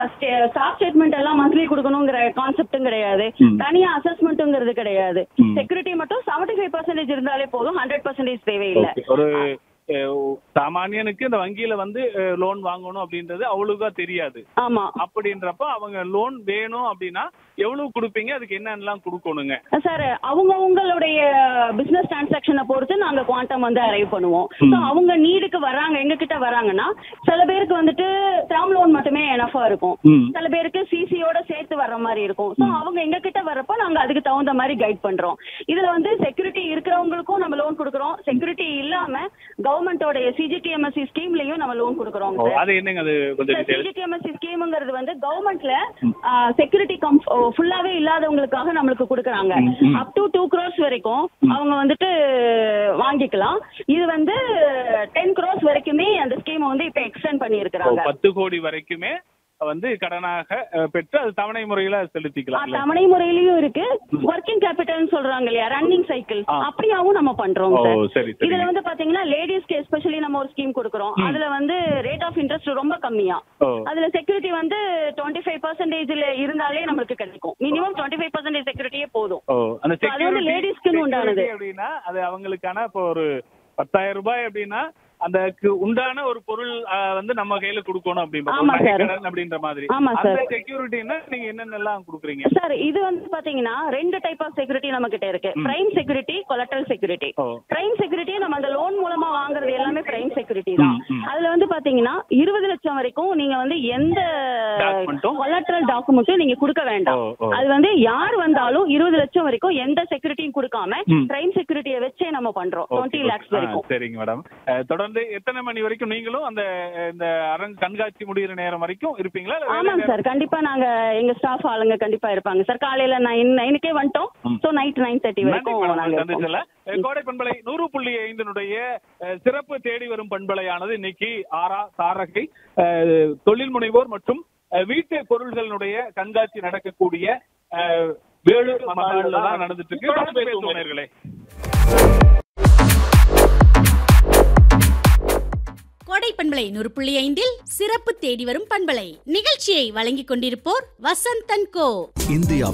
Staff statement எல்லாம் monthly கொடுக்கணுங்கிற கான்செப்டும் கிடையாது ம். தனியா அசஸ்மெண்ட்டுங்கிறது கிடையாது ம். செக்யூரிட்டி மட்டும் செவன்டி ஃபைவ் பர்சன்டேஜ் இருந்தாலே போதும் ஹண்ட்ரட் பர்சன்டேஜ் தேவையில்லை Okay. ஒரு அஹ், சாமானியனுக்கு இந்த வங்கியில வந்து லோன் வாங்கணும் அப்படின்றது அவ்வளவுக்கா தெரியாது ஆமா அப்படின்றப்ப அவங்க லோன் வேணும் அப்படின்னா எவ்வளவு கொடுப்பீங்க அதுக்கு என்னென்னலாம் கொடுக்கணுங்க சார் அவங்க உங்களுடைய பிசினஸ் டிரான்சாக்ஷனை பொறுத்து நாங்க குவாண்டம் வந்து அரைவ் பண்ணுவோம் ஸோ அவங்க நீடுக்கு வராங்க எங்க கிட்ட வராங்கன்னா சில பேருக்கு வந்துட்டு டேர்ம் லோன் மட்டுமே எனஃபா இருக்கும் ம். சில பேருக்கு சிசியோட சேர்த்து வர்ற மாதிரி இருக்கும் ஸோ அவங்க எங்க கிட்ட வர்றப்போ நாங்க அதுக்கு தகுந்த மாதிரி கைட் பண்றோம் இதுல வந்து செக்யூரிட்டி இருக்கிறவங்களுக்கும் நம்ம லோன் கொடுக்குறோம் செக்யூரிட்டி இல்லாம கவர்மெண்டோட சிஜிடிஎம்எஸ்சி ஸ்கீம்லயும் நம்ம லோன் கொடுக்குறோம் ஓ, அது என்னங்க அது கொஞ்சம் டீடைல் சிஜிடிஎம்எஸ்சி ஸ்கீம்ங்கிறது வந்து கவர்மெண்ட்ல செக்யூரிட்டி கம் ஃபுல்லாவே இல்லாதவங்களுக்காக நம்மளுக்கு கொடுக்குறாங்க ம், ம். அப் டு டூ க்ரோஸ் வரைக்கும் அவங்க வந்துட்டு வாங்கிக்கலாம் இது வந்து டென் க்ரோஸ் வரைக்குமே அந்த ஸ்கீமை வந்து இப்ப எக்ஸ்டெண்ட் பண்ணி இருக்கிறாங்க பத்து கோடி வரைக்குமே வந்து கடனாக அஹ், பெற்று அது தவணை முறையில செலுத்திக்கலாம் இல்ல? தவணை முறையிலயும் இருக்கு ஒர்க்கிங் கேபிட்டல்னு சொல்றாங்க இல்லையா ரன்னிங் சைக்கிள் ஆ. அப்படியாவும் நம்ம பண்றோம் ஓ, சார் சரி, சரி. இதுல வந்து பாத்தீங்கன்னா லேடிஸ்க்கு எஸ்பெஷலி நம்ம ஒரு ஸ்கீம் கொடுக்குறோம் அதுல வந்து ரேட் ஆஃப் இன்ட்ரெஸ்ட் ரொம்ப கம்மியா ஓ. அதுல செக்யூரிட்டி வந்து டுவெண்ட்டி ஃபைவ் பர்சன்டேஜ்ல இருந்தாலே நம்மளுக்கு கிடைக்கும் மினிமம் டுவெண்ட்டி ஃபைவ் பர்சன்டேஜ் செக்யூரிட்டியே போதும் ஓ அந்த So, அது வந்து security- ladiesக்குன்னு உண்டானது. security அப்படின்னா அது அவங்களுக்கான இப்போ ஒரு பத்தாயிரம் ரூபாய் அப்படின்னா அதுக்கு உண்டான ஒரு பொருள் அஹ், வந்து நம்ம கையில கொடுக்கணும் அப்படின்ற ஆமா, ஒரு sir. நகைக்கடன் அப்படின்ற மாதிரி ஆமா, அந்த sir. செக்யூரிட்டின்னா நீங்க என்னென்னலாம் கொடுக்குறீங்க சார் இது வந்து பாத்தீங்கன்னா ரெண்டு டைப் ஆஃப் செக்யூரிட்டி நம்ம கிட்ட இருக்கு பிரைம் செக்யூரிட்டி கொலட்ரல் செக்யூரிட்டி ஓ. பிரைம் செக்யூரிட்டி நம்ம அந்த லோன் மூலமா வாங்குறது எல்லாமே பிரைம் செக்யூரிட்டி தான் ம், ம். அதுல வந்து பாத்தீங்கன்னா இருபது லட்சம் வரைக்கும் நீங்க வந்து எந்த Document-ம்? கொலட்ரல் டாக்குமெண்ட்டும் நீங்க கொடுக்க வேண்டாம் ஓ, ஓ. அது வந்து யார் வந்தாலும் இருபது லட்சம் வரைக்கும் எந்த செக்யூரிட்டியும் கொடுக்காம ம். பிரைம் செக்யூரிட்டியை வச்சே நம்ம பண்றோம் Okay, டுவெண்ட்டி okay. லேக்ஸ் ஆ, வரைக்கும் சரிங்க மேடம் அஹ், தொடர்ந்து எத்தனை மணி வரைக்கும் நீங்களும் அந்த அஹ், இந்த அரங்கு கண்காட்சி முடியிற நேரம் வரைக்கும் இருப்பீங்களா இல்ல வேலை ஆமாங்க நேரம்? சார் கண்டிப்பா நாங்க எங்க ஸ்டாஃப் ஆளுங்க கண்டிப்பா இருப்பாங்க சார் காலையில நைன் நைனுக்கே வந்துட்டோம் ம். சோ நைட் நைன் தேர்ட்டி நன்றி வரைக்கும் மேடம், நாங்க உங்களை இருப்போம். சந்திச்சதுல. அஹ், கோடை பண்பலை நூறு புள்ளி ஐந்தினுடைய அஹ், சிறப்பு தேடி வரும் பண்பலையானது இன்னைக்கு ஆரா சாரகை அஹ், தொழில் முனைவோர் மற்றும் அஹ், வீட்டு பொருள்களினுடைய கண்காட்சி நடக்கக்கூடிய அஹ், வேலூர் மகால்ல தான் நடந்துட்டு இருக்கு தொடர்ந்து பேசுவோம் நேயர்களே. கோடை பண்பலை நூறு புள்ளி ஐந்தில் சிறப்பு தேடி வரும் பண்பலை நிகழ்ச்சியை வழங்கிக் கொண்டிருப்போர் வசந்தன் கோ இந்தியா